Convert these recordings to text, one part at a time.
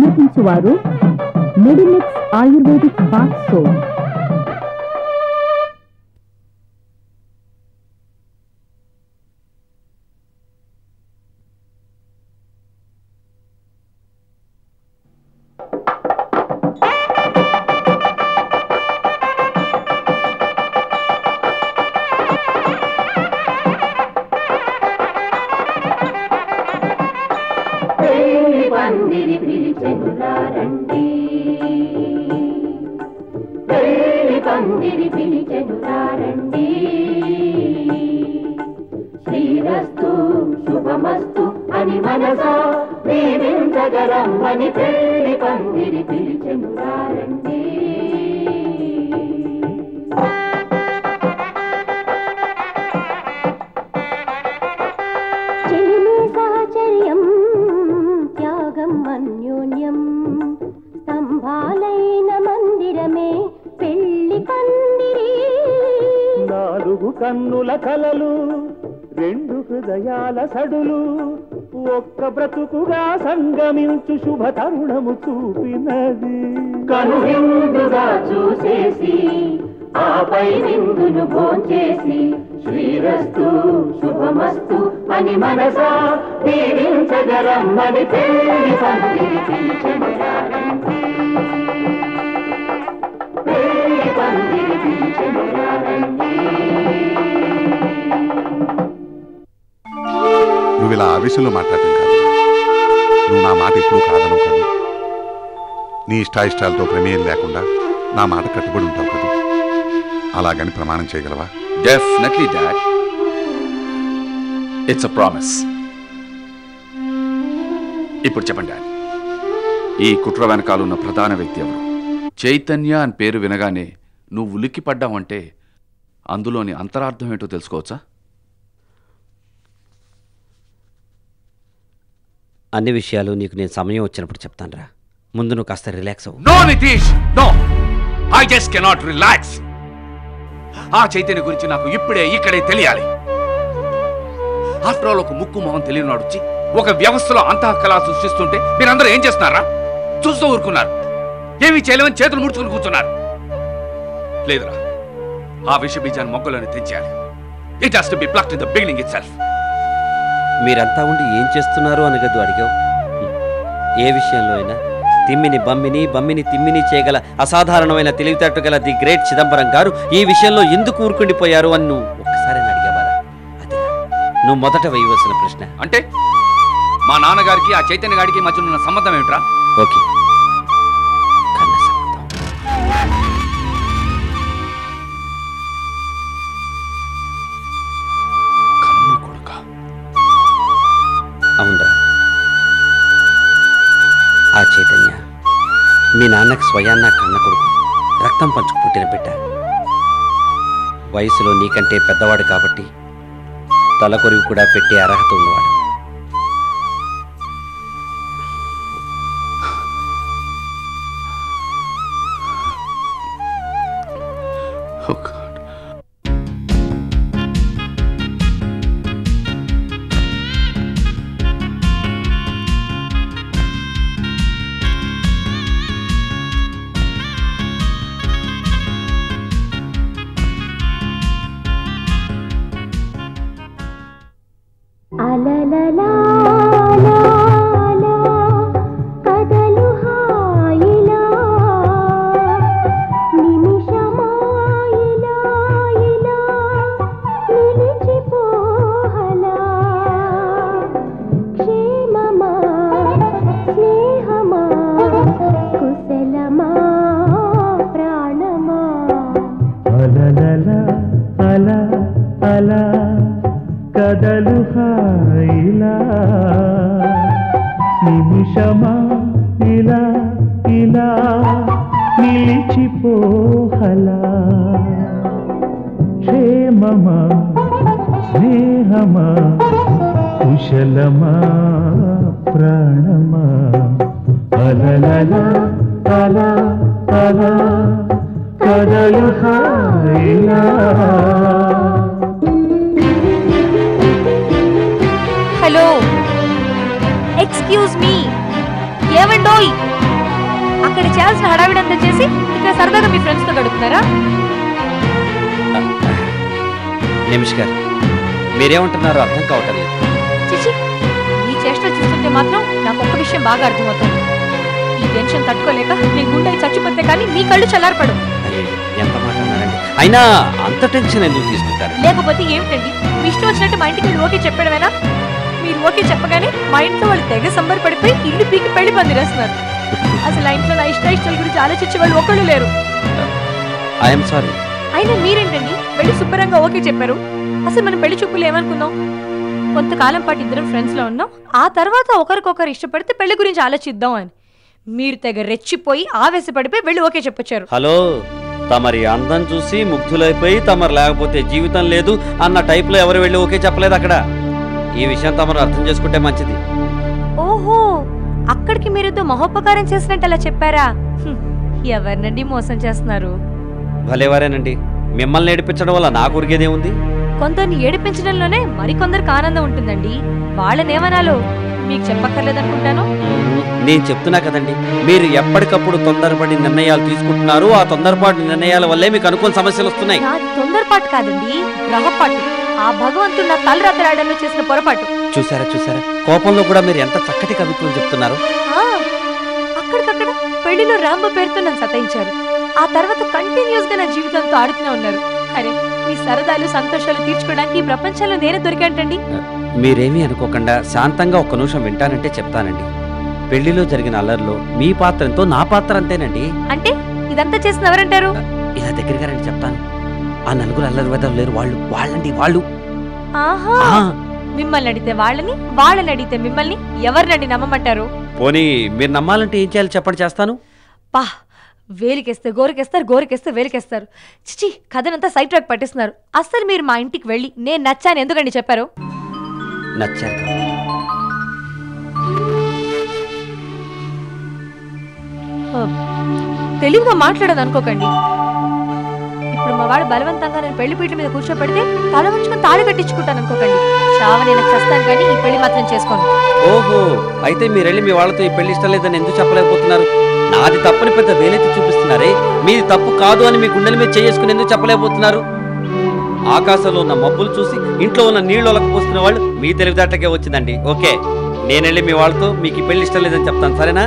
సమర్పించువారు Medimix ayurvedic bath soap Pelli Pandiri పిలిచెనురారండి పెళ్లి పందిరి పిలిచెనురారండి శ్రీరస్తు శుభమస్తు అని మనసా దీవించగరమ్మని పెళ్లి పందిరి పిలిచెనురారండి చెలిమే సహచర్యం త్యాగం అన్యోన్యం స్తంభాలైన మందిరమే పెళ్లి పందిరి నాలుగు కన్నుల కలలు రెండు హృదయాల సడులు ఒక్క బ్రతుకుగా సంగమించు శుభ తరుణము చూపినది కనువిందుగా చూసేసి ఆపై విందును భోంచేసి శ్రీరస్తు శుభమస్తు అని మనసా దీవించగరమ్మని పెళ్లి పందిరి పిలిచెనురారండి పెళ్లి పందిరి పిలిచెనురారండి నువ్వు ఇలా ఆవేశంలో మాట్లాడటం కాదు నువ్వు నా మాట ఎప్పుడూ కాదనవు కాదు నీ ఇష్టాయిష్టాలతో ప్రమేయం లేకుండా నా మాట కట్టుబడి ఉంటావు కదా అలాగని ప్రమాణం చేయగలవా definitely dad it's a promise ఇప్పుడు చెప్పండి డాడ్ ఈ కుట్ర వెనకాల ఉన్న ప్రధాన వ్యక్తి ఎవరు చైతన్య అని పేరు వినగానే నువ్వు ఉలిక్కి పడ్డావంటే అందులోని అంతరార్థం ఏంటో తెలుసుకోవచ్చా అన్ని విషయాలు నీకు నేను సమయం వచ్చినప్పుడు చెప్తానురా ముందు నువ్వు కాస్త రిలాక్స్ అవ్వు no Nitish no I just cannot relax ఆ చైతన్య గురించి నాకు ఇప్పుడే ఇక్కడే తెలియాలి ఆఫ్టర్ ఆల్ ఒక ముక్కు మొహం తెలియనాడు వచ్చి ఒక వ్యవస్థలో అంతఃకళ సృష్టిస్తుంటే మీరందరూ ఏం చేస్తున్నారా చూస్తూ ఊరుకున్నారు ఏమీ చేయలేమని చేతులు ముడుచుకుని కూర్చున్నారు లేదురా ఆ విష బీజాన్ని మొగ్గలను తెంచేయాలి it has to be plucked in the beginning itself మీరంతా ఉండి ఏం చేస్తున్నారు అని గదు అడిగావు హ్మ్. ఏ విషయంలో అయినా తిమ్మిని బమ్మిని బమ్మిని తిమ్మిని చేయగల అసాధారణమైన తెలివితేటలు గల ది గ్రేట్ చిదంబరం గారు ఈ విషయంలో ఎందుకు ఊరుకుండిపోయారు అని నువ్వు ఒక్కసారి అడిగేవారా అదిరా నువ్వు మొదట వేయవలసిన ప్రశ్న అంటే మా నాన్నగారికి ఆ చైతన్య గారికి మధ్య ఉన్న సంబంధం ఏమిట్రా ఓకే కన్న సంబంధం కన్ను కొడుక అవునరా ఆ చైతన్య మీ నాన్నకి స్వయాన్న కన్న కొడుకు రక్తం పంచుకు పుట్టిన బిడ్డ వయసులో నీకంటే పెద్దవాడు కాబట్టి తలకొరివి కూడా పెట్టే అర్హత ఉన్నవాడు Oh God. కదలు హాయిలా నిమిషమాయిలా ఇలా నిలిచిపోహలా క్షేమమా స్నేహమా కుశలమా ప్రాణమా అలలల అల అల కదలు హాయిలా నిమిషమా ఇలా ఇలా నిలిచిపోహలా క్షేమమా స్నేహమా కుశలమా ప్రాణమా అలలల అల అల కదలు హాయిలా హలో ఎక్స్క్యూజ్ మీ ఏమండోయ్ అక్కడ చేయాల్సిన హడావిడంతా చేసి ఇక్కడ సరదాగా మీ ఫ్రెండ్స్ తో గడుపుతున్నారా నిమిష్ గారు మీరేమంటున్నారో అర్థం కావటం లేదు చిచి ఈ చేష్ట చూస్తుంటే మాత్రం నాకు ఒక్క విషయం బాగా అర్థమవుతుంది ఈ టెన్షన్ తట్టుకోలేక నీ గుండె చచ్చిపోతే కానీ మీ కళ్ళు చల్లారపడు అయ్యో, ఎంత మాట అన్నారండి అయినా అంత టెన్షన్ ఎందుకు తీసుకుంటారు లేకపోతే ఏమిటండి మీ ఇష్టం వచ్చినట్టు మా ఇంటికి వెళ్ళి ఓకే చెప్పడమేనా మీరు ఓకే చెప్పగానే మా ఇంట్లో వాళ్ళు తెగ సంబర పడిపోయి ఇల్లు పీకి పెళ్లి పందిరేస్తున్నారు అసలు ఆ ఇంట్లో నా ఇష్ట ఇష్టాల గురించి ఆలోచించే వాళ్ళు ఒకళ్ళు లేరు ఐఎమ్ సారీ అయినా మీరేంటండి వెళ్ళి శుభ్రంగా ఓకే చెప్పారు అసలు మనం పెళ్లి చూపులు ఏమనుకున్నాం కొంతకాలం పాటు ఇద్దరం ఫ్రెండ్స్ లో ఉన్నాం ఆ తర్వాత ఒకరికొకరు ఇష్టపడితే పెళ్లి గురించి ఆలోచిద్దాం అని మీరు తెగ రెచ్చిపోయి ఆవేశపడిపోయి వెళ్ళి ఓకే చెప్పొచ్చారు హలో తమరి అందం చూసి ముగ్ధులైపోయి తమరు లేకపోతే జీవితం లేదు అన్న టైప్లో ఎవరు వెళ్ళి ఓకే చెప్పలేదు అక్కడ ఈ విషయం తమరు అర్థం చేసుకుంటే మంచిది ఓహో అక్కడికి మీరేదో మహోపకారం చేసినట్టు అలా చెప్పారా హ్మ్, ఎవరినండి మోసం చేస్తున్నారు భలేవారేనండి మిమ్మల్ని ఏడిపించడం వల్ల నాకు ఉరిగేదేముంది కొందరిని ఏడిపించడంలోనే మరికొందరికి ఆనందం ఉంటుందండి వాళ్ళనేమనాలో మీకు చెప్పక్కర్లేదనుకుంటాను మ్మ్. నేను చెప్తున్నా కదండి మీరు ఎప్పటికప్పుడు తొందరపడి నిర్ణయాలు తీసుకుంటున్నారు ఆ తొందరపాటు నిర్ణయాల వల్లే మీకు అనుకోని సమస్యలు వస్తున్నాయి నాది తొందరపాటు కాదండి గ్రహపాటు ఆ భగవంతుడు నా తలరాత్రి ఆడలో చేసిన పొరపాటు చూసారా చూసారా కోపంలో కూడా మీరు ఎంత చక్కటి కవిత్వం చెప్తున్నారు ఆ, అక్కడికక్కడ పెళ్లిలో రాంబ పేరుతో నన్ను సతాయించారు ఆ తర్వాత కంటిన్యూస్ గా నా జీవితంతో ఆడుతూనే ఉన్నారు అరే మీ సరదాలు సంతోషాలు తీర్చుకోవడానికి ఈ ప్రపంచంలో నేనే దొరికాంటండి మీరేమీ అనుకోకుండా శాంతంగా ఒక్క నిమిషం వింటానంటే చెప్తానండి పెళ్లిలో జరిగిన అల్లరిలో మీ పాత్ర ఎంతో నా పాత్ర అంతేనండి అంటే ఇదంతా చేసిన ఎవరంటారు ఇలా దగ్గరగా రండి చెప్తాను ఆ నలుగురు అల్లరి వెదలు లేరు వాళ్ళు వాళ్ళండి వాళ్ళు ఆహా ఆ, మిమ్మల్ని అడిగితే వాళ్ళని వాళ్ళని అడిగితే మిమ్మల్ని ఎవరినండి నమ్మమంటారు పోనీ మీరు నమ్మాలంటే ఏం చేయాలి చెప్పండి చేస్తాను పా వేలికేస్తే గోరికేస్తారు గోరికేస్తే వేలికేస్తారు చిచి కథనంతా సైట్ ట్రాక్ పట్టిస్తున్నారు అస్సలు మీరు మా ఇంటికి వెళ్ళి నేను నచ్చాను ఎందుకండి చెప్పారు నచ్చారు కాబట్టి. ఆ, తెలివిగా మాట్లాడదు అనుకోకండి ఇప్పుడు మా వాడు బలవంతంగా నేను పెళ్లి పీటల మీద కూర్చోబెడితే తల ఉంచుకొని తాళి కట్టించుకుంటాను అనుకోకండి చావ నేను చస్తాను కానీ ఈ పెళ్లి మాత్రం చేసుకోను ఓహో అయితే మీరు వెళ్ళి మీ వాళ్ళతో ఈ పెళ్లి ఇష్టం లేదని ఎందుకు చెప్పలేకపోతున్నారు నాది తప్పని పెద్ద వేలెత్తి చూపిస్తున్నారే మీది తప్పు కాదు అని మీ గుండెల మీద చేసుకుని ఎందుకు చెప్పలేకపోతున్నారు ఆకాశంలో ఉన్న మబ్బులు చూసి ఇంట్లో ఉన్న నీళ్లు ఒలకపోస్తున్న వాళ్ళు మీ తెలివితేటకే వచ్చిందండి ఓకే నేను వెళ్ళి మీ వాళ్ళతో మీకు ఈ పెళ్లి ఇష్టం లేదని చెప్తాను సరేనా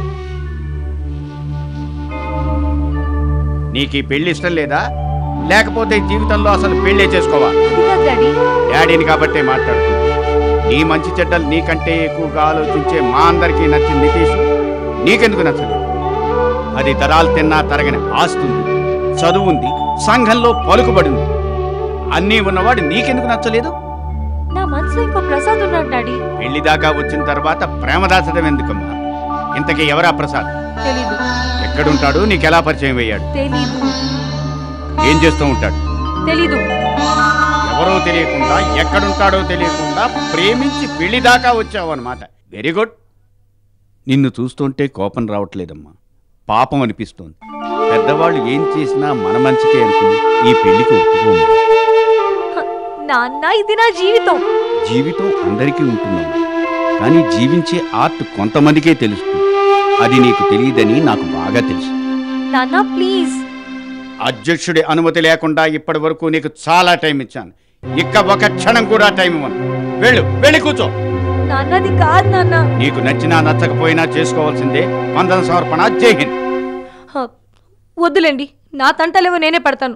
నీకు ఈ పెళ్లి ఇష్టం లేదా లేకపోతే జీవితంలో అసలు పెళ్ళే చేసుకోవా అది కాదు డాడీ డాడీని కాబట్టే మాట్లాడుతుంది నీ మంచి చెడ్డలు నీకంటే ఎక్కువగా ఆలోచించే మా అందరికీ నచ్చిన నితీష్ నీకెందుకు నచ్చలేదు అది తరాలు తిన్నా తరగని ఆస్తుంది చదువుంది సంఘంలో పలుకుబడింది అన్నీ ఉన్నవాడు నీకెందుకు నచ్చలేదు నా మనసులో ఇంకో ప్రసాద్ ఉన్నాడు డాడీ పెళ్లి దాకా వచ్చిన తర్వాత ప్రేమ దాచడం ఎందుకమ్మా ఇంతకీ ఎవరా ప్రసాద్ తెలీదు ఎక్కడుంటాడు నీకెలా పరిచయం అయ్యాడు తెలీదు ఏం చేస్తూ ఉంటాడు తెలీదు ఎవరో తెలియకుండా ఎక్కడుంటాడో తెలియకుండా ప్రేమించి పెళ్లి దాకా వచ్చావు అనమాట వెరీ గుడ్ నిన్ను చూస్తుంటే కోపం రావట్లేదమ్మా పాపం అనిపిస్తోంది పెద్దవాళ్ళు ఏం చేసినా మన మంచికే అనుకుని ఈ పెళ్లికి ఒప్పుకోము హ, నాన్న ఇది నా జీవితం జీవితం అందరికీ ఉంటుందమ్మా కానీ జీవించే ఆర్ట్ కొంతమందికే తెలుస్తుంది అది నీకు తెలియదని నాకు బాగా తెలుసు నాన్న ప్లీజ్ అధ్యక్షుడి అనుమతి లేకుండా ఇప్పటి వరకు నీకు చాలా టైం ఇచ్చాను ఇక్క ఒక క్షణం కూడా టైం ఇవ్వను వెళ్ళు వెళ్ళి కూర్చో నాన్నది కాదు నాన్న నీకు నచ్చినా నచ్చకపోయినా చేసుకోవాల్సిందే వందన సమర్పణ జై హింద్ హ, వద్దులేండి నా తంటలేవో నేనే పడతాను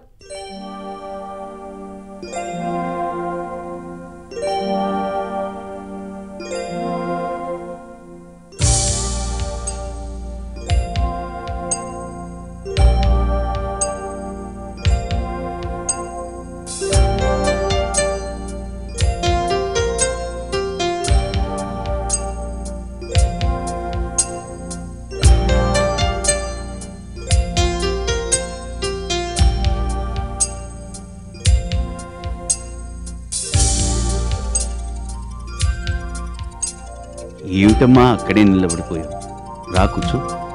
ఏమిటమ్మా అక్కడే నిలబడిపోయావు రా కూర్చో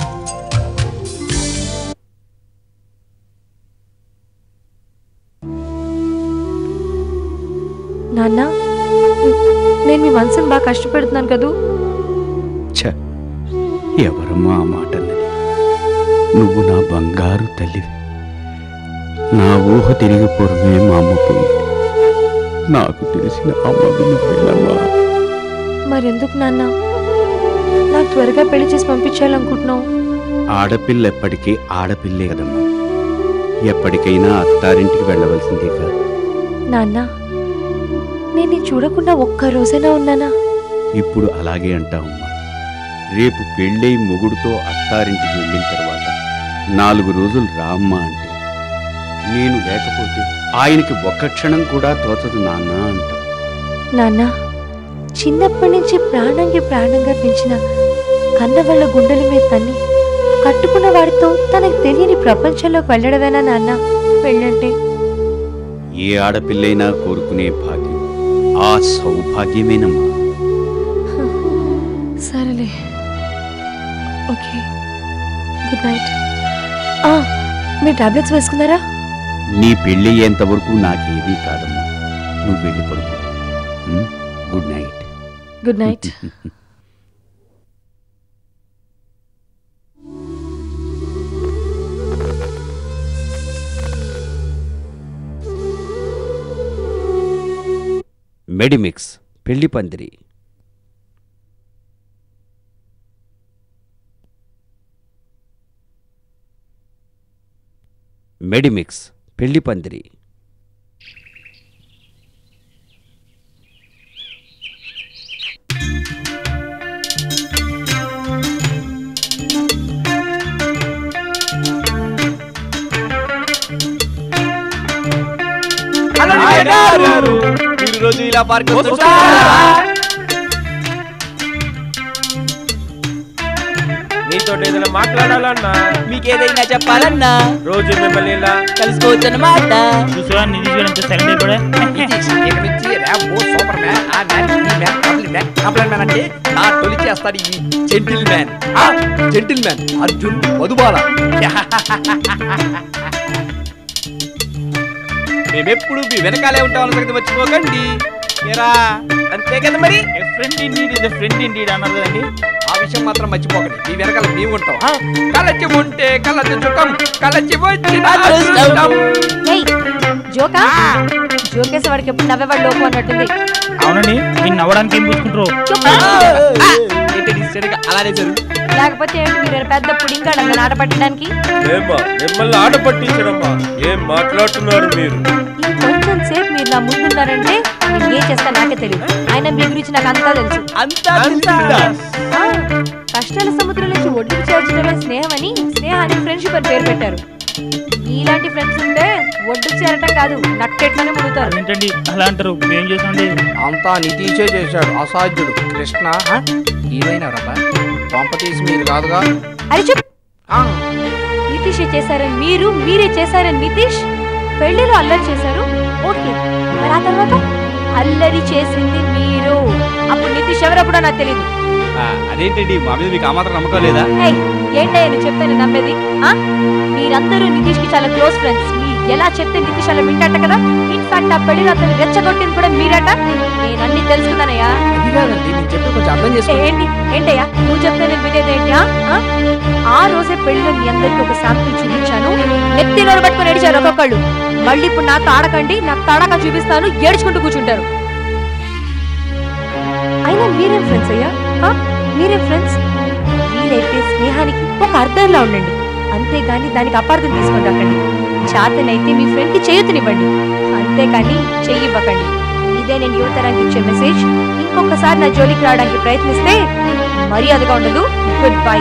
నాన్న నేను మీ మనసుని బాగా కష్టపెడుతున్నాను కదూ ఛ ఎవరమ్మా ఆ మాట అన్నది నువ్వు నా బంగారు తల్లివి నా ఊహ తిరిగి పూర్వమే మా అమ్మ పోయింది నాకు తెలిసిన అమ్మవి నువ్వేనమ్మా మరెందుకు నాన్న నాకు త్వరగా పెళ్లి చేసి పంపించాలనుకుంటున్నావు ఆడపిల్ల ఎప్పటికీ ఆడపిల్లే కదమ్మా ఎప్పటికైనా అత్తారింటికి వెళ్ళవలసిందేగా నాన్న నేను నీ చూడకుండా ఒక్క రోజైనా ఉన్నానా ఇప్పుడు అలాగే అంటావమ్మా రేపు పెళ్ళై మొగుడుతో అత్తారింటికి వెళ్ళిన తర్వాత నాలుగు రోజులు రామ్మా అంటే నేను లేకపోతే ఆయనకి ఒక్క క్షణం కూడా తోచదు నాన్న అంటాం నాన్న చిన్నప్పటి నుంచి ప్రాణంకి ప్రాణంగా పెంచిన కన్నవాళ్ళ గుండెల మీద తన్ని కట్టుకున్న వాడితో తనకు తెలియని ప్రపంచంలోకి వెళ్ళడమేనా నాన్న పెళ్ళంటే ఏ ఆడపిల్లైనా కోరుకునే భాగ్యం ఆ సౌభాగ్యమేనమ్మా సరేలే ఓకే గుడ్ నైట్ మీరు టాబ్లెట్స్ వేసుకున్నారా నీ పెళ్ళయ్యేంత వరకు నాకేమీ కాదమ్మా నువ్వు వెళ్ళి పడుకో um, good night good night Medimix Pelli Pandiri Medimix Pelli పందిరి రోజు ఇలా పార్క్ నీతో ఏదైనా మాట్లాడాలన్నా మీకేదైనా చెప్పాలన్నా రోజు మిమ్మల్ని ఇలా కలుసుకోవచ్చు అన్నమాట చూసా నిధి గురించి సైలెంట్ కూడా ఇక నుంచి ర్యాంబో సూపర్ మ్యాన్ ఆ మ్యాన్ ఈ మ్యాన్ కాంప్లీ మ్యాన్ కాంప్లీ మ్యాన్ అంటే నా తొలి చేస్తాడు ఈ జెంటిల్ మ్యాన్ ఆ జెంటిల్ మ్యాన్ అర్జున్ మధుబాల మేమెప్పుడు మీ వెనకాలే ఉంటామన్న సంగతి మర్చిపోకండి ఏరా అంతే కదా మరి friend indeed is friend indeed అన్నారు కదండి ఆ విషయం మాత్రం మర్చిపోకండి మీ వెనకాల మేము ఉంటాం ఆ? కలచి ఉంటే కలచి చుట్టం కలచి వచ్చిన అదృష్టం. ఏయ్ జోకా జోకేసే వాడికి ఎప్పుడు నవ్వేవాడు లోపు అన్నట్టుంది అవునండి మీరు నవ్వడానికి ఏం చూసుకుంటారు ఆ! ఏంటండి సరిగా అలానే జరుగు లేకపోతే ఏంటి మీరు పెద్ద పుడింగాడు అన్న ఆట పట్టడానికి ఏమ్మా మిమ్మల్ని ఆట పట్టించడమ్మా ఏం మాట్లాడుతున్నారు మీరు ఇంకొంచెం సేపు మీరు నా ముందున్నారంటే నేను ఏం చేస్తా నాకే తెలియదు అయినా మీ గురించి నాకు అంతా తెలుసు అంతా తెలుసుందా? ఆ, కష్టాల సముద్రం నుంచి ఒడ్డుకు చేర్చడమే స్నేహం అని స్నేహానికి ఫ్రెండ్షిప్ అని పేరు పెట్టారు మీలాంటి ఫ్రెండ్స్ ఉంటే ఒడ్డుకు చేరటం కాదు నట్టెట్లనే ముడుతారు ఏంటండి అలా అంటారు ఏం చేసాండి అంతా నితీషే చేశాడు అసాధ్యుడు కృష్ణ ఏమైనా రబ్బా పంప తీసి మీరు కాదుగా అరే చెప్ నితీష్ చేశారని మీరు మీరే చేశారని నితీష్ పెళ్లిలో అల్లరి చేశారు ఓకే మరి ఆ తర్వాత అల్లరి చేసింది మీరు అప్పుడు నితీష్ ఎవరప్పుడో నాకు తెలియదు అదేంటండి మా మీద మీకు ఆ మాత్రం నమ్మకం లేదా ఏయ్, ఏంటయ్యా నువ్వు చెప్తే నేను నమ్మేది ఆ? మీరందరూ నితీష్ కి చాలా క్లోజ్ ఫ్రెండ్స్ మీరు ఎలా చెప్తే నితీష్ అలా వింటట కదా ఇన్ఫాక్ట్ ఆ పెళ్లిలో అతను రెచ్చగొట్టింది కూడా మీరట నేను అన్ని తెలుసుకున్నానయ్యా అది కాదండి నేను చెప్పి కొంచెం అర్థం ఏ, చేసుకోండి ఏంటి ఏంటయ్యా నువ్వు చెప్తే నేను వినేది ఏంటి ఆ? ఆ? ఆ రోజే పెళ్లిలో మీ అందరికి ఒక శాంపుల్ చూపించాను నెత్తి నోరు పట్టుకొని ఏడిచారు ఒక్కొక్కళ్ళు మళ్ళీ ఇప్పుడు నాతో ఆడకండి నాకు తాడక చూపిస్తాను ఏడ్చుకుంటూ కూర్చుంటారు అయినా మీరేం ఫ్రెండ్స్ అయ్యా ఆ? మీరేం ఫ్రెండ్స్ వీలైతే స్నేహానికి ఒక అర్థంలా ఉండండి అంతేగాని దానికి అపార్థం తీసుకొని రాకండి చేతనైతే మీ ఫ్రెండ్కి చేయుతనివ్వండి అంతేగాని చెయ్యివ్వకండి ఇదే నేను యువతరానికి ఇచ్చే మెసేజ్ ఇంకొకసారి నా జోలికి రావడానికి ప్రయత్నిస్తే మర్యాదగా ఉండదు గుడ్ బై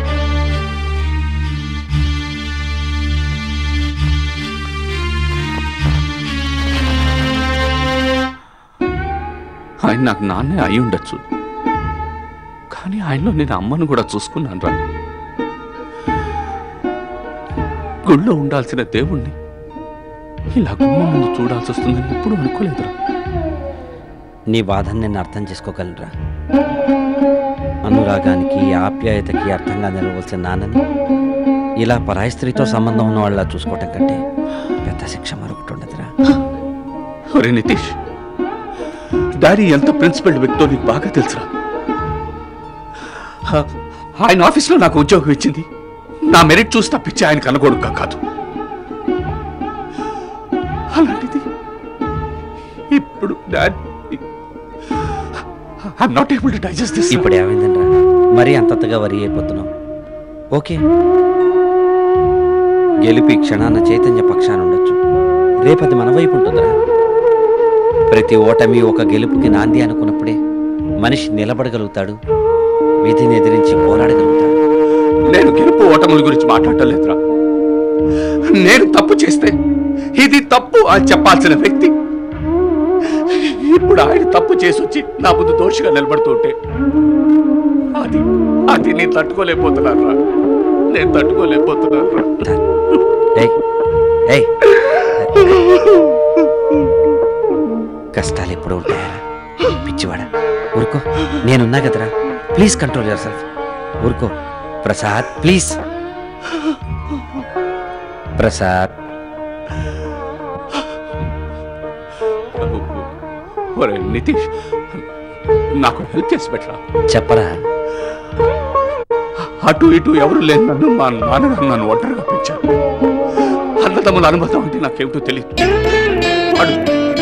ఆయన నాకు నాన్నే అయి ఉండొచ్చు కానీ ఆయనలో నేను అమ్మను కూడా చూసుకున్నాను రా గుళ్ళో ఉండాల్సిన దేవుణ్ణి ఇలా గుమ్మ ముందు చూడాల్సి వస్తుందని ఎప్పుడు అనుకోలేదురా నీ బాధను నేను అర్థం చేసుకోగలరా అనురాగానికి ఆప్యాయతకి అర్థంగా నిలవలసిన నాన్నని ఇలా పరాయి స్త్రీతో సంబంధం ఉన్న వాళ్ళ చూసుకోవటం కంటే పెద్ద శిక్ష మరొకటి ఉండదురా ఒరే నితీష్ డాడీ ఎంత ప్రిన్సిపల్ వ్యక్తో నీకు బాగా తెలుసురా ఆ- ఆయన ఆఫీస్లో నాకు ఉద్యోగం ఇచ్చింది నా మెరిట్ చూసి తప్పించి ఆయన కనుగొడుక కాదు అలాంటిది ఇప్పుడు dad I'm not able to digest this ఇప్పుడు ఏమైందండ్రా మరీ అంతంతగా వరి అయిపోతున్నావు ఓకే గెలిపి క్షణాన చైతన్య పక్షాన ఉండొచ్చు రేపది మన వైపు ఉంటుందిరా ప్రతి ఓటమి ఒక గెలుపుకి నాంది అనుకున్నప్పుడే మనిషి నిలబడగలుగుతాడు విధిని ఎదిరించి పోరాడగలుగుతాడు నేను గెలుపు ఓటముల గురించి మాట్లాడటం లేదురా నేను తప్పు చేస్తే ఇది తప్పు అని చెప్పాల్సిన వ్యక్తి ఇప్పుడు ఆయన తప్పు చేసి వచ్చి నా ముందు దోషిగా నిలబడుతుంటే అది అది నేను తట్టుకోలేకపోతున్నాను రా నేను తట్టుకోలేకపోతున్నాను రా ఏయ్ ఏయ్ కష్టాలు ఎప్పుడు ఉంటాయా పిచ్చివాడా ఊరుకో నేనున్నా కదరా ప్లీజ్ కంట్రోల్ యువర్ సెల్ఫ్ ఊరుకో ప్రసాద్ ప్లీజ్ ప్రసాద్ ఒరే నితీష్ నాకు హెల్ప్ చేసి పెట్టరా చెప్పరా అటు ఇటు ఎవరు లేని నన్ను మా నాన్నగారు నన్ను ఒంటరిగా పెంచారు అన్నదమ్ముల అనుమతం అంటే నాకేమిటో తెలియదు వాడు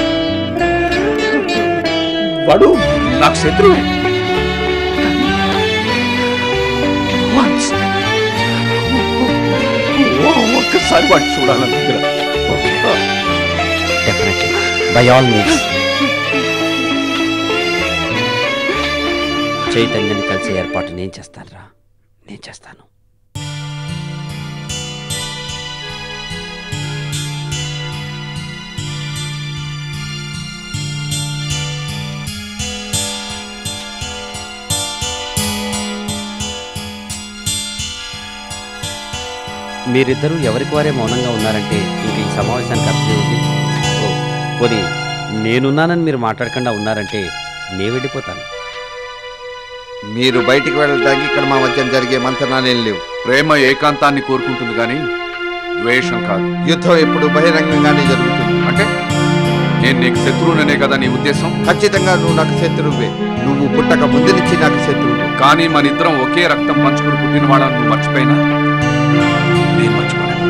వాడు నాకు శత్రువే Once. ఓ- ఒక్కసారి వాడు చూడాలని డెఫినెట్లీ బై ఆల్ మీన్స్ చైతన్యాన్ని కలిసే ఏర్పాటు నేను చేస్తానురా నేను చేస్తాను మీరిద్దరూ ఎవరికి వారే మౌనంగా ఉన్నారంటే ఇంక ఈ సమావేశానికి అర్థం ఉంది ఓ పోనీ నేనున్నానని మీరు మాట్లాడకుండా ఉన్నారంటే నే వెళ్ళిపోతాను మీరు బయటికి వెళ్ళడానికి ఇక్కడ మా మధ్య జరిగే మంతనాలేం లేవు ప్రేమ ఏకాంతాన్ని కోరుకుంటుంది కానీ ద్వేషం కాదు యుద్ధం ఎప్పుడు బహిరంగంగానే జరుగుతుంది అంటే నేను నీకు శత్రువుననే కదా నీ ఉద్దేశం ఖచ్చితంగా నువ్వు నాకు శత్రువే నువ్వు పుట్టక ముందు నుంచి నాకు శత్రువు కానీ మన ఇద్దరం ఒకే రక్తం పంచుకుని పుట్టిన వాళ్ళని నువ్వు మర్చిపోయినా నేను మర్చిపోలేను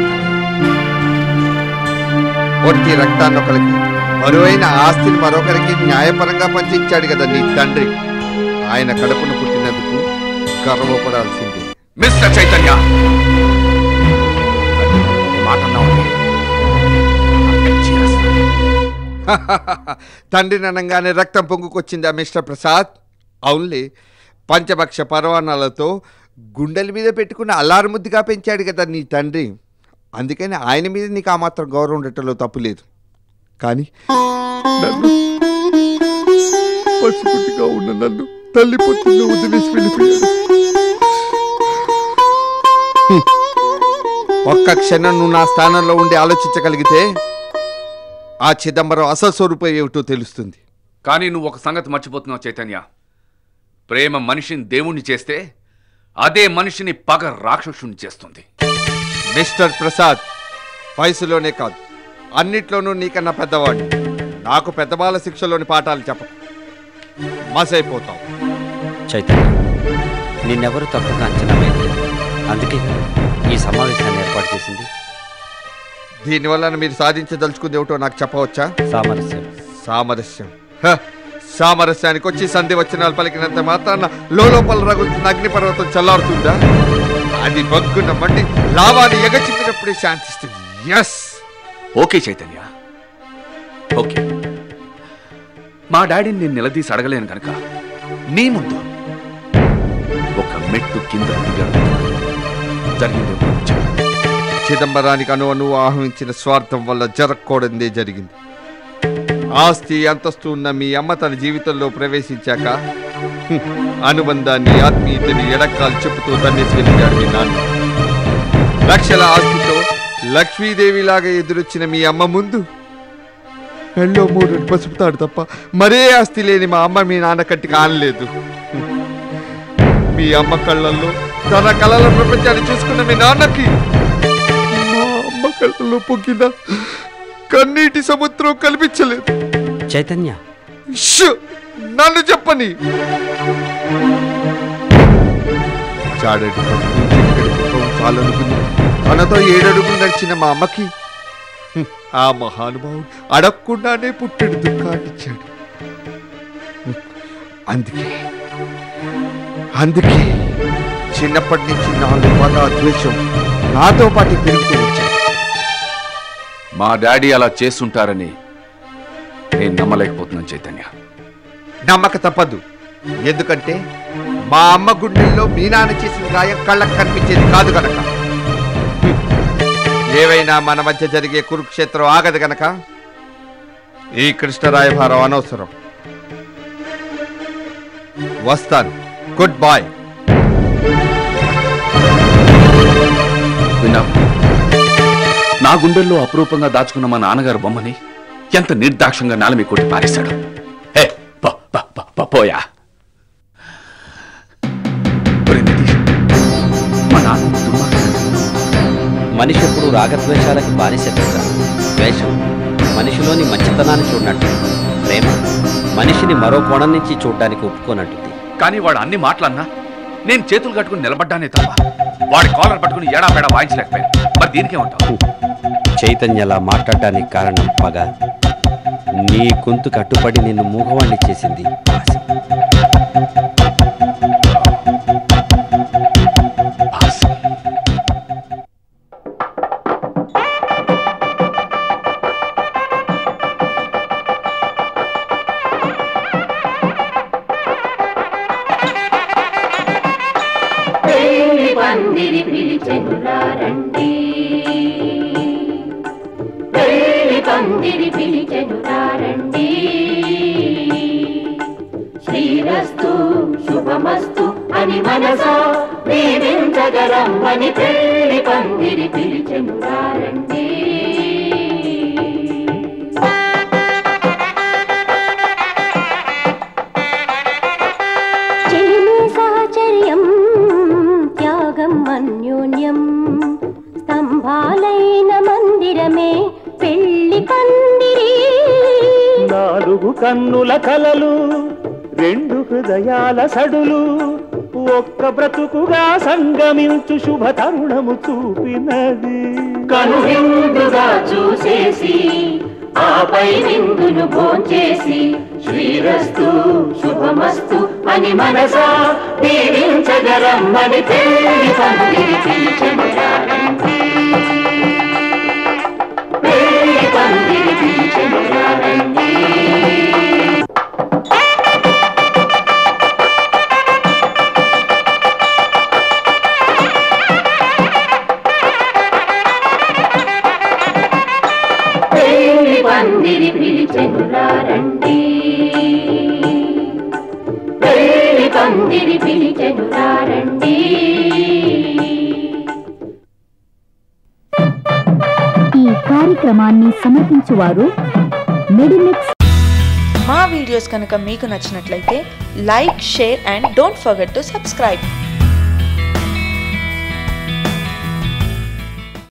ఒట్టి రక్తాన్ని ఒకరికి మరువైన ఆస్తిని మరొకరికి న్యాయపరంగా పంచిచ్చాడు కదా నీ తండ్రి ఆయన కడుపున పుట్టినందుకు గర్వపడాల్సిందే మిస్టర్ చైతన్య మాట అన్నావంటే తండ్రిని అనగానే రక్తం పొంగుకొచ్చిందా మిస్టర్ ప్రసాద్ అవునులే పంచభక్ష పరవాణాలతో గుండెల మీద పెట్టుకున్న అల్లారు ముద్దుగా పెంచాడు కదా నీ తండ్రి అందుకని ఆయన మీద నీకు ఆ మాత్రం గౌరవం ఉండటంలో తప్పు లేదు కానీ నన్ను పసిపుట్టిగా ఉన్న నన్ను తల్లి పొత్తుల్లో వదిలేసి వెళ్ళిపోయాడు హ్మ్. ఒక్క క్షణం నువ్వు నా స్థానంలో ఉండి ఆలోచించగలిగితే ఆ చిదంబరం అసలు స్వరూపం ఏమిటో తెలుస్తుంది కానీ నువ్వు ఒక సంగతి మర్చిపోతున్నావు చైతన్య ప్రేమ మనిషిని దేవుణ్ణి చేస్తే అదే మనిషిని పగ రాక్షసుని చేస్తుంది మిస్టర్ ప్రసాద్ వయసులోనే కాదు అన్నిట్లోనూ నీకన్నా పెద్దవాడిని నాకు పెద్దవాళ్ళ శిక్షలోని పాఠాలు చెప్ప మసైపోతావు చైతన్య నిన్నెవరు తప్పుగా అంచనా వేయలేదు అందుకే ఈ సమావేశాన్ని ఏర్పాటు చేసింది దీనివల్ల మీరు సాధించదలుచుకుంది ఏమిటో నాకు చెప్పవచ్చా సామరస్యం సామరస్యం హ! సామరస్యానికి వచ్చి సంధి వచనాలు పలికినంత మాత్రాన లోపల రగులుతున్న అగ్నిపర్వతం చల్లారుతుందా అది బగ్గున మండి లావాన్ని ఎగచిప్పినప్పుడే శాంతిస్తుంది ఎస్ ఓకే చైతన్య ఓకే మా డాడీని నేను నిలదీసి అడగలేను కనుక నీ ముందు ఒక మెట్టు కింద దిగాడు జరిగింది చిదంబరానికి అను అను ఆహ్వానించిన స్వార్థం వల్ల జరగకూడదే జరిగింది ఆస్తి అంతస్తు ఉన్న మీ అమ్మ తన జీవితంలో ప్రవేశించాక హ్మ్, అనుబంధాన్ని ఆత్మీయతని ఎడక్కాలు చెప్పుతూ తన్నేసి వెళ్ళాడు మీ నాన్న లక్షల ఆస్తితో లక్ష్మీదేవిలాగా ఎదురొచ్చిన మీ అమ్మ ముందు ఎల్లో మూడు పసుపుతాడు తప్ప మరే ఆస్తి లేని మా అమ్మ మీ నాన్న కట్టి కానలేదు హ్మ్. మీ అమ్మ కళ్ళల్లో తన కళల ప్రపంచాన్ని చూసుకున్న మీ నాన్నకి మా అమ్మ కళ్ళలో పొంగిన కన్నీటి సముద్రం కనిపించలేదు చైతన్య ష్! నన్ను చెప్పని చాడడి పట్టుకుని చెక్కడి కుప్పం చాలనుకుని తనతో ఏడడుగులు నడిచిన మా అమ్మకి హ్మ్, ఆ మహానుభావుడు అడగకుండానే పుట్టెడు దుఃఖాన్నిచ్చాడు హ్మ్, అందుకే అందుకే చిన్నప్పటి నుంచి నాలుగు పద ద్వేషం నాతో పాటు పెరుగుతూ వచ్చాడు మా డాడీ అలా చేస్తుంటారని నేను నమ్మలేకపోతున్నాను చైతన్య నమ్మక తప్పదు ఎందుకంటే మా అమ్మ గుండెల్లో మీ నాన్న చేసిన గాయం కళ్ళకు కనిపించేది కాదు గనక హ్మ్. ఏవైనా మన మధ్య జరిగే కురుక్షేత్రం ఆగదు గనక ఈ కృష్ణరాయభారం అనవసరం వస్తాను గుడ్ బాయ్ విన్నావు నా గుండెల్లో అపురూపంగా దాచుకున్న మా నాన్నగారు బొమ్మని ఎంత నిర్దాక్షంగా నాలమి కొట్టి పారేశాడు హే పో, పో, పో, పో, పోయా ఒరే నితీష్, మా నాన్న దుర్మార్గుడు. మనిషి ఎప్పుడు రాగద్వేషాలకు బానిస కదా ద్వేషం మనిషిలోని మంచితనాన్ని చూడనట్టు ప్రేమ మనిషిని మరో కోణం నుంచి చూడడానికి ఒప్పుకోనట్టుంది కానీ వాడు అన్ని మాటలన్నా నేను చేతులు కట్టుకుని నిలబడ్డానే తప్ప వాడి కాలర్ పట్టుకుని ఏడాపేడా వాయించలేకపోయాను మరి దీనికేమంటావు చైతన్యలా మాట్లాడడానికి కారణం పగ నీ గొంతు కట్టుబడి నిన్ను మూగవాణ్ణి చేసింది ఆశ పెళ్లి పందిరి పిలిచెనురారండి పెళ్లి పందిరి పిలిచెనురారండి శ్రీరస్తు శుభమస్తు అని మనసా దీవించగరమ్మని పెళ్లి పందిరి పిలిచెనురారండి చెలిమే సహచర్యం త్యాగం అన్యోన్యం స్తంభాలైన మందిరమే పెళ్లి పందిరి నాలుగు కన్నుల కలలు రెండు హృదయాల సడులు ఒక్క బ్రతుకుగా సంగమించు శుభ తరుణము చూపినది కనువిందుగా చూసేసి ఆపై విందును భోంచేసి శ్రీరస్తు శుభమస్తు అని మనసా దీవించగరమ్మని పెళ్లి పందిరి పిలిచెనురారండి పెళ్లి పందిరి పిలిచెనురారండి పెళ్లి పందిరి పిలిచెనురారండి పెళ్లి పందిరి పిలిచెనురారండి ఈ కార్యక్రమాన్ని సమర్పించువారు మెడిమిక్స్ మా వీడియోస్ కనుక మీకు నచ్చినట్లయితే like share and don't forget to subscribe